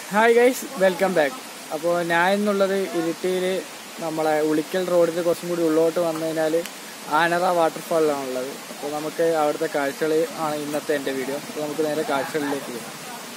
Hi guys welcome back അപ്പോൾ ഞാൻ എന്നുള്ളത് ഇരിട്ടിയിൽ നമ്മളെ ഉളിക്കൽ റോഡിൽ കുറച്ചും കൂടി ഉള്ളോട്ട് വന്നു കഴിഞ്ഞാൽ ആനറ വാട്ടർഫാളിലാണുള്ളത് അപ്പോൾ നമുക്ക് അവിടുത്തെ കാഴ്ചകൾ ആണ് ഇന്നത്തെ എൻ്റെ വീഡിയോ അപ്പോൾ നമുക്ക് നേരെ കാഴ്ചകളിലേക്ക് പോകാം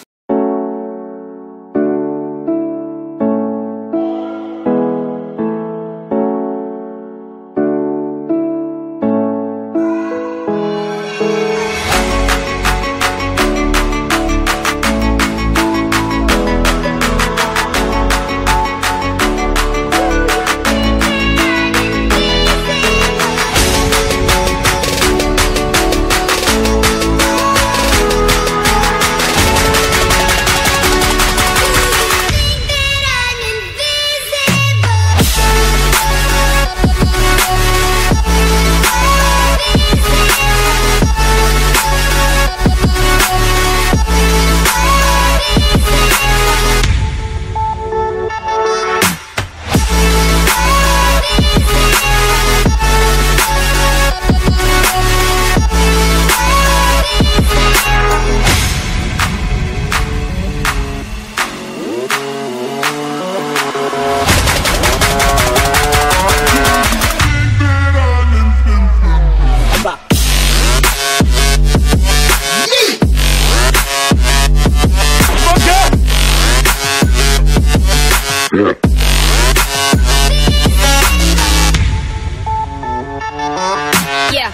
Yeah.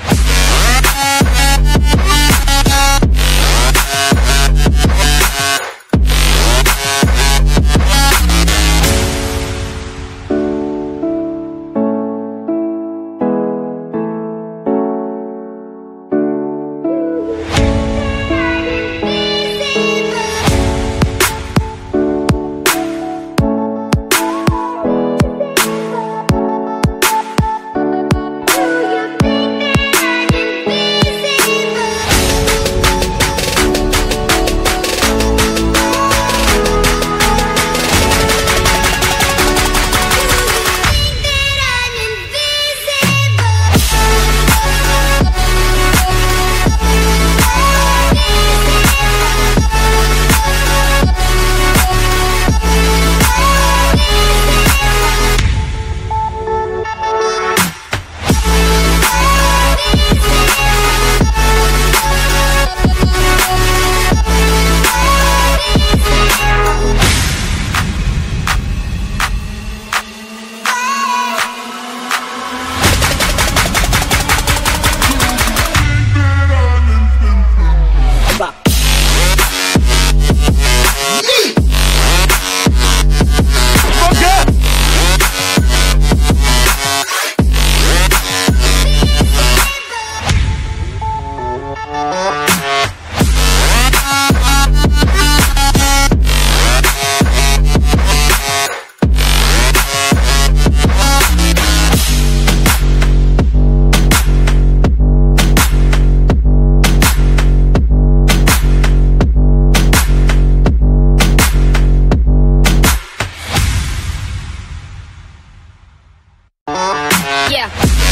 Yeah.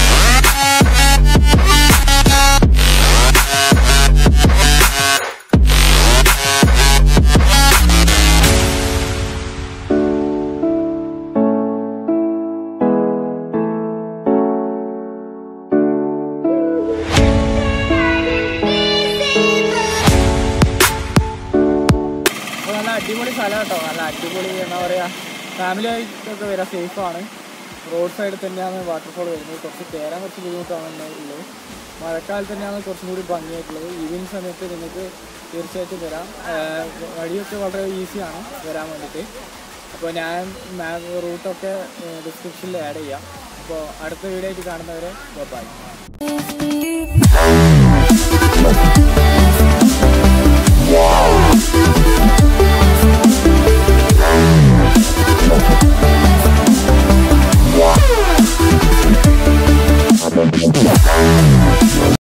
അപ്പോൾ നല്ല അടിപൊളി സ്ഥലം കേട്ടോ നല്ല അടിപൊളി എന്താ പറയുക ഫാമിലി ആയിട്ടൊക്കെ വരാൻ സേഫാണ് റോഡ് സൈഡിൽ തന്നെയാണ് വാട്ടർഫോൾ വരുന്നത് കുറച്ച് കയറാൻ കുറച്ച് ബുദ്ധിമുട്ടാണ് ഉള്ളത് മഴക്കാലത്ത് തന്നെയാണ് കുറച്ചും കൂടി ഭംഗിയായിട്ടുള്ളത് ഈവനിങ് സമയത്ത് നിങ്ങൾക്ക് തീർച്ചയായിട്ടും വരാം ആഹ് വഴിയൊക്കെ വളരെ ഈസിയാണ് വരാൻ വേണ്ടിയിട്ട് അപ്പോൾ ഞാൻ മാപ്പ് റൂട്ടൊക്കെ ഡിസ്ക്രിപ്ഷനിൽ ആഡ് ചെയ്യാം അപ്പോൾ അടുത്ത വീഡിയോ ആയിട്ട് കാണുന്നവരെ ബൈ